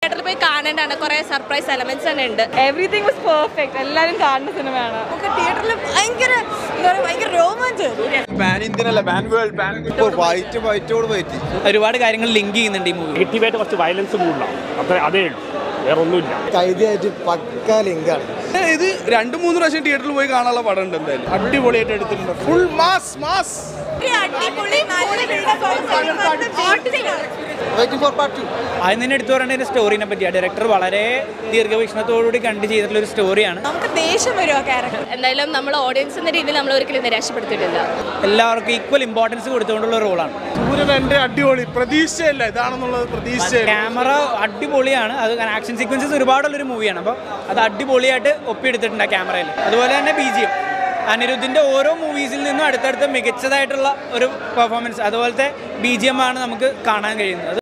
തിയേറ്ററിൽ പോയി കാണേണ്ടതാണ് കുറെ സർപ്രൈസ് എലമെന്റ്സ് തന്നെ ഉണ്ട് എവറിഥിങ് വാസ് പെർഫെക്റ്റ് എല്ലാവരും കാണുന്ന സിനിമയാണ് നമുക്ക് തിയേറ്ററിൽ ഭയങ്കര എന്താ പറയുക ഭയങ്കര രോമാഞ്ചം പാൻ ഇന്ത്യൻ അല്ല പാൻ വേൾഡ് പാൻ വൈറ്റ് വൈറ്റോട് വൈറ്റ് ഒരുപാട് കാര്യങ്ങൾ ലിങ്ക് ചെയ്യുന്നുണ്ട് ഈ മൂവി നെഗറ്റീവായിട്ട് കുറച്ച് വയലൻസ് കൂടുതലാണ് അത്ര അതേ ഉള്ളൂ വേറെ ഒന്നുമില്ല കൈതിയായിട്ട് പക്ക ലിങ്കാണ് ഇത് രണ്ട് മൂന്ന് പ്രാവശ്യം തിയേറ്ററിൽ പോയി കാണാനുള്ള പടം ഉണ്ട് എന്തായാലും അടിപൊളിയായിട്ട് എടുത്തിട്ടുണ്ട് full mass mass waiting for part two ആദ്യം തന്നെ എടുത്തു പറയേണ്ട സ്റ്റോറിനെ പറ്റിയാണ് ഡയറക്ടർ വളരെ ദീർഘവീക്ഷണത്തോടുകൂടി കണ്ട് ചെയ്തിട്ടുള്ള ഒരു സ്റ്റോറിയാണ് നമുക്ക് ദേഷ്യം വരും ആ ക്യാരക്ടർ എന്തായാലും നമ്മൾ ഓഡിയൻസ് എന്ന രീതിയിൽ നമ്മൾ ഒരിക്കലും നിരാശപ്പെടുത്തിയിട്ടില്ല എല്ലാവർക്കും ഈക്വൽ ഇമ്പോർട്ടൻസ് കൊടുത്തുകൊണ്ടുള്ള റോളാണ് സൂര്യൻ എൻ്റെ അടിപൊളി പ്രതീക്ഷയല്ല ഇതാണെന്നുള്ളത് പ്രതീക്ഷയില്ല ക്യാമറ അടിപൊളിയാണ് അത് ആക്ഷൻ സീക്വൻസസ് ഒരുപാടുള്ളൊരു മൂവിയാണ് അപ്പോൾ അത് അടിപൊളിയായിട്ട് ഒപ്പിയെടുത്തിട്ടുണ്ട് ആ ക്യാമറയിൽ അതുപോലെ തന്നെ ബി ജി എം അനിരുദ്ധിൻ്റെ ഓരോ മൂവീസിൽ നിന്നും അടുത്തടുത്ത് മികച്ചതായിട്ടുള്ള ഒരു പെർഫോമൻസ് അതുപോലത്തെ ബി ജി എം ആണ് നമുക്ക് കാണാൻ കഴിയുന്നത്